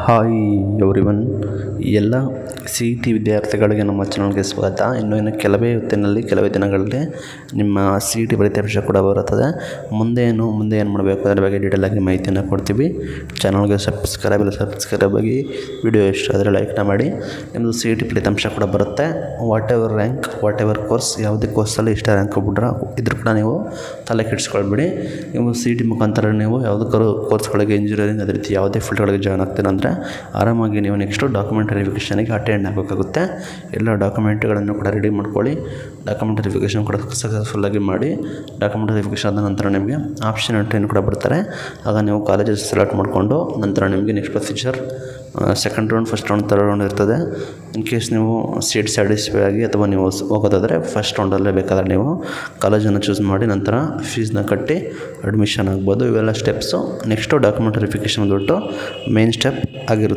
hi everyone ಎಲ್ಲ C E T ವಿದ್ಯಾರ್ಥಿಗಳಿಗೆ ನಮ್ಮ ಚಾನಲ್ಗೆ ಸ್ವಾಗತ ಇನ್ನು ಇನ್ನು ಕೆಲವೇ ಹೊತ್ತಿನಲ್ಲಿ ಕೆಲವೇ ದಿನಗಳಲ್ಲಿ ನಿಮ್ಮ ಸಿ ಇ ಟಿ ಫಲಿತಾಂಶ ಕೂಡ ಬರುತ್ತದೆ ಮುಂದೆ ಏನು ಮುಂದೆ ಏನು ಮಾಡಬೇಕು ಅದರ ಬಗ್ಗೆ ಡೀಟೇಲಾಗಿ ಮಾಹಿತಿಯನ್ನು ಕೊಡ್ತೀವಿ ಚಾನಲ್ಗೆ ಸಬ್ಸ್ಕ್ರೈಬ್ ಇಲ್ಲ ಸಬ್ಸ್ಕ್ರೈಬ್ ಆಗಿ ವಿಡಿಯೋ ಇಷ್ಟ ಆದರೆ ಲೈಕ್ನ ಮಾಡಿ ನಿಮ್ಮದು ಸಿ ಇ ಟಿ ಫಲಿತಾಂಶ ಕೂಡ ಬರುತ್ತೆ whatever rank whatever course ಯಾವುದೇ ಕೋರ್ಸಲ್ಲಿ ಇಷ್ಟ ರ್ಯಾಂಕ್ ಹೋಗ್ಬಿಟ್ರೆ ಇದ್ರೂ ಕೂಡ ನೀವು ತಲೆ ಕೆಡಿಸ್ಕೊಳ್ಬೇಡಿ ನೀವು ಸಿ ಟಿ ಮುಖಾಂತರ ನೀವು ಯಾವುದಕ್ಕಾದ್ರು ಕೋರ್ಸ್ಗಳಿಗೆ ಇಂಜಿನಿಯರಿಂಗ್ ಅದೇ ರೀತಿ ಯಾವುದೇ ಫೀಲ್ಡ್ಗಳಿಗೆ ಜಾಯ್ನ್ ಆಗ್ತೀರ ಅಂದರೆ ಆರಾಮಾಗಿ ನೀವು ನೆಕ್ಸ್ಟು ಡಾಕ್ಯುಮೆಂಟ್ ವೆರಿಫಿಕೇಷನಿಗೆ ಅಟೆಂಡ್ ಆಗಬೇಕಾಗುತ್ತೆ ಎಲ್ಲ ಡಾಕ್ಯುಮೆಂಟ್ಗಳನ್ನು ಕೂಡ ರೆಡಿ ಮಾಡ್ಕೊಳ್ಳಿ ಡಾಕ್ಯುಮೆಂಟ್ ವೆರಿಫಿಕೇಷನ್ ಕೂಡ ಸಕ್ಸಸ್ಫುಲ್ಲಾಗಿ ಮಾಡಿ ಡಾಕ್ಯುಮೆಂಟ್ ವೆರಿಫಿಕೇಷನ್ ಆದ ನಂತರ ನಿಮಗೆ ಆಪ್ಷನ್ ಎಂಟ್ರಿಯನ್ನು ಕೂಡ ಬಿಡ್ತಾರೆ ಆಗ ನೀವು ಕಾಲೇಜಸ್ ಸೆಲೆಕ್ಟ್ ಮಾಡಿಕೊಂಡು ನಂತರ ನಿಮಗೆ next procedure second round first round third round ಇರ್ತದೆ ಇನ್ ಕೇಸ್ ನೀವು ಸೀಟ್ ಸ್ಯಾಟಿಸ್ಫೈ ಆಗಿ ಅಥವಾ ನೀವು ಸ್- ಹೋಗೋದಾದರೆ ಫಸ್ಟ್ ರೌಂಡಲ್ಲೇ ಬೇಕಾದರೆ ನೀವು ಕಾಲೇಜನ್ನು ಚೂಸ್ ಮಾಡಿ ನಂತರ ಫೀಸ್ನ ಕಟ್ಟಿ ಅಡ್ಮಿಷನ್ ಆಗ್ಬೋದು ಇವೆಲ್ಲ ಸ್ಟೆಪ್ಸು ನೆಕ್ಸ್ಟು ಡಾಕ್ಯುಮೆಂಟ್ ವೆರಿಫಿಕೇಷನ್ ಬಿಟ್ಟು ಮೇನ್ ಸ್ಟೆಪ್ ಆಗಿರುತ್ತೆ